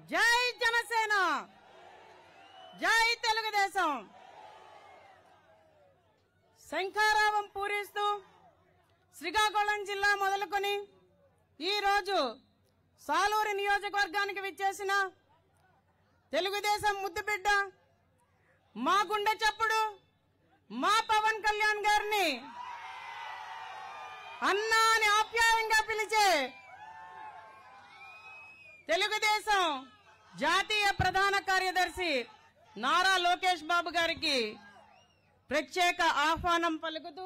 జై జనసేన జై తెలుగుదేశం శంఖారావం పూరిస్తూ శ్రీకాకుళం జిల్లా మొదలుకొని ఈ రోజు సాలూరు నియోజకవర్గానికి విచ్చేసిన తెలుగుదేశం ముద్దుబిడ్డ మా గుండె చప్పుడు మా పవన్ కళ్యాణ్ గారిని అన్నా అని ఆప్యాయంగా పిలిచే తెలుగుదేశం జాతీయ ప్రధాన కార్యదర్శి నారా లోకేష్ బాబు గారికి ప్రత్యేక ఆహ్వానం పలుకుతూ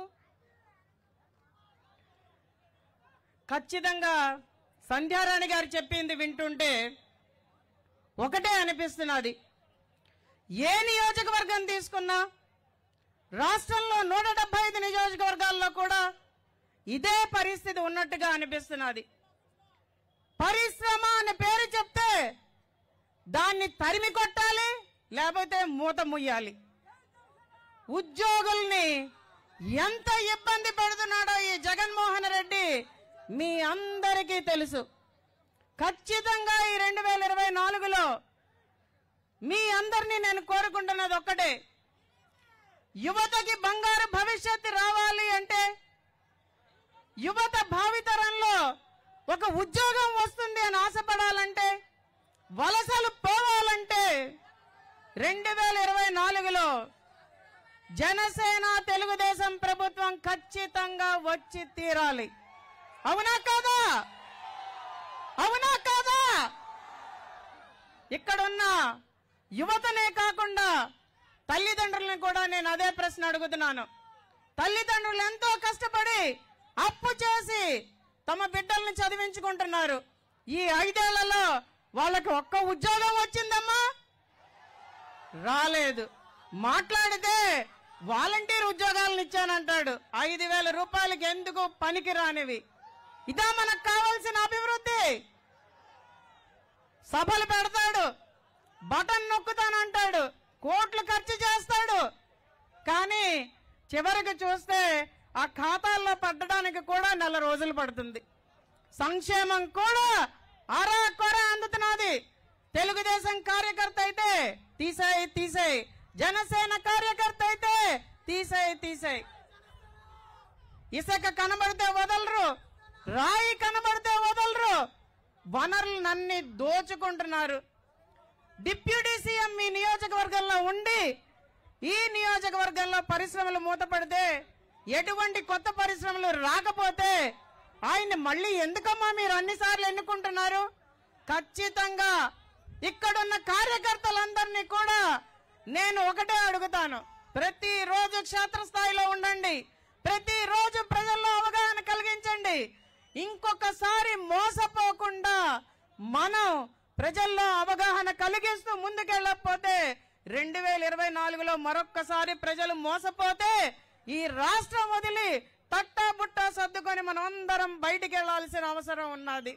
ఖచ్చితంగా సంధ్యారాణి గారు చెప్పింది వింటుంటే ఒకటే అనిపిస్తున్నది ఏ నియోజకవర్గం తీసుకున్నా రాష్ట్రంలో నూట డెబ్బై ఐదు నియోజకవర్గాల్లో కూడా ఇదే పరిస్థితి ఉన్నట్టుగా అనిపిస్తున్నది పరిశ్రమ అనే పేరు చెప్తే దాన్ని తరిమి కొట్టాలి లేకపోతే మూత ముయ్యాలి ఉద్యోగుల్ని ఎంత ఇబ్బంది పెడుతున్నాడో ఈ జగన్మోహన్ రెడ్డి మీ అందరికీ తెలుసు ఖచ్చితంగా ఈ రెండు వేల ఇరవై నాలుగులో మీ అందరినీ నేను కోరుకుంటున్నది ఒక్కటే యువతకి బంగారు భవిష్యత్తు రావాలి అంటే యువత భావితరంలో ఒక ఉద్యోగం వస్తుంది అని ఆశపడాలంటే వలసలు పోవాలంటే రెండు వేల ఇరవై నాలుగులో జనసేన తెలుగుదేశం ప్రభుత్వం ఖచ్చితంగా వచ్చి తీరాలి అవునా కాదా అవునా కాదా ఇక్కడున్న యువతనే కాకుండా తల్లిదండ్రులను కూడా నేను అదే ప్రశ్న అడుగుతున్నాను తల్లిదండ్రులు ఎంతో కష్టపడి అప్పు చేసి తమ బిడ్డల్ని చదివించుకుంటున్నారు ఈ ఐదేళ్లలో వాళ్ళకి ఒక్క ఉద్యోగం వచ్చిందమ్మా రాలేదు మాట్లాడితే వాలంటీర్ ఉద్యోగాలను ఇచ్చానంటాడు ఐదు వేల రూపాయలకి ఎందుకు పనికి రానివి ఇదా మనకు కావాల్సిన అభివృద్ధి సభలు పెడతాడు బటన్ నొక్కుతానంటాడు కోట్లు ఖర్చు చేస్తాడు కానీ చివరికి చూస్తే ఆ ఖాతాల్లో పట్టడానికి కూడా నెల రోజులు పడుతుంది సంక్షేమం కూడా అరా కొర అందుతున్నది తెలుగుదేశం కార్యకర్త అయితే తీసేయి తీసేయి జనసేన కార్యకర్త అయితే తీసేయి తీసేయి ఇసుక కనబడితే వదలరు రాయి కనబడితే వదలరు వనరులనన్ని దోచుకుంటున్నారు డిప్యూటీ సీఎం మీ నియోజకవర్గంలో ఉండి ఈ నియోజకవర్గంలో పరిశ్రమలు మూతపడితే ఎటువంటి కొత్త పరిశ్రమలు రాకపోతే ఆయన్ని మళ్ళీ ఎందుకమ్మా మీరు అన్నిసార్లు ఎన్నుకుంటున్నారు ఖచ్చితంగా ఇక్కడున్న కార్యకర్తలందరినీ కూడా నేను ఒకటే అడుగుతాను ప్రతిరోజు క్షేత్రస్థాయిలో ఉండండి ప్రతిరోజు ప్రజల్లో అవగాహన కలిగించండి ఇంకొకసారి మోసపోకుండా మనం ప్రజల్లో అవగాహన కలిగిస్తూ ముందుకెళ్ళకపోతే రెండు వేల ఇరవై నాలుగులో మరొక్కసారి ప్రజలు మోసపోతే ఈ రాష్ట్రం వదిలి తట్టా బుట్టా సర్దుకొని మనం అందరం బయటికి వెళ్లాల్సిన అవసరం ఉన్నది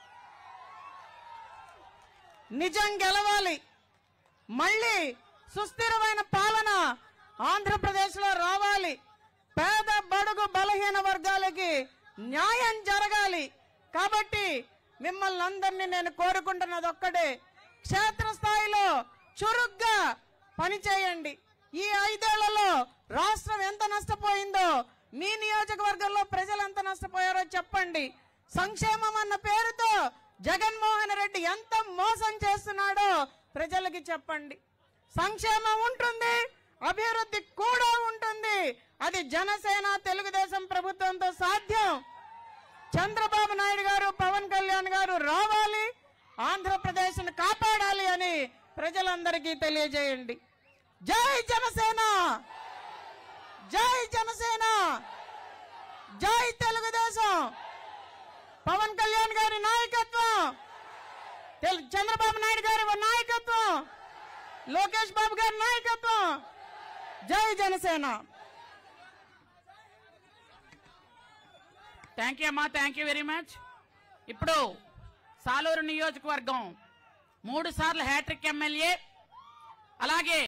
నిజం గెలవాలి మళ్ళీ సుస్థిరమైన పాలన ఆంధ్రప్రదేశ్ లో రావాలి పేద బడుగు బలహీన వర్గాలకి న్యాయం జరగాలి కాబట్టి మిమ్మల్ని అందరినీ నేను కోరుకుంటున్నది ఒక్కటే క్షేత్రస్థాయిలో చురుగ్గా పనిచేయండి ఈ ఐదేళ్లలో రాష్ట్రం ఎంత నష్టపోయిందో మీ నియోజకవర్గంలో ప్రజలు ఎంత నష్టపోయారో చెప్పండి సంక్షేమం అన్న పేరుతో జగన్మోహన్ రెడ్డి ఎంత మోసం చేస్తున్నాడో ప్రజలకి చెప్పండి సంక్షేమం ఉంటుంది అభివృద్ధి కూడా ఉంటుంది అది జనసేన తెలుగుదేశం ప్రభుత్వంతో సాధ్యం చంద్రబాబు నాయుడు గారు పవన్ కళ్యాణ్ గారు రావాలి ఆంధ్రప్రదేశ్ కాపాడాలి అని ప్రజలందరికీ తెలియజేయండి జై జనసేన జై జనసేన జై తెలుగుదేశం పవన్ కళ్యాణ్ గారి నాయకత్వం తెలు- చంద్రబాబు నాయుడు గారి నాయకత్వం లోకేష్ బాబు గారి నాయకత్వం జై జనసేన థ్యాంక్ యూ అమ్మా థ్యాంక్ యూ వెరీ మచ్ ఇప్పుడు సాలూరు నియోజకవర్గం మూడు సార్లు హ్యాట్రిక్ ఎమ్మెల్యే అలాగే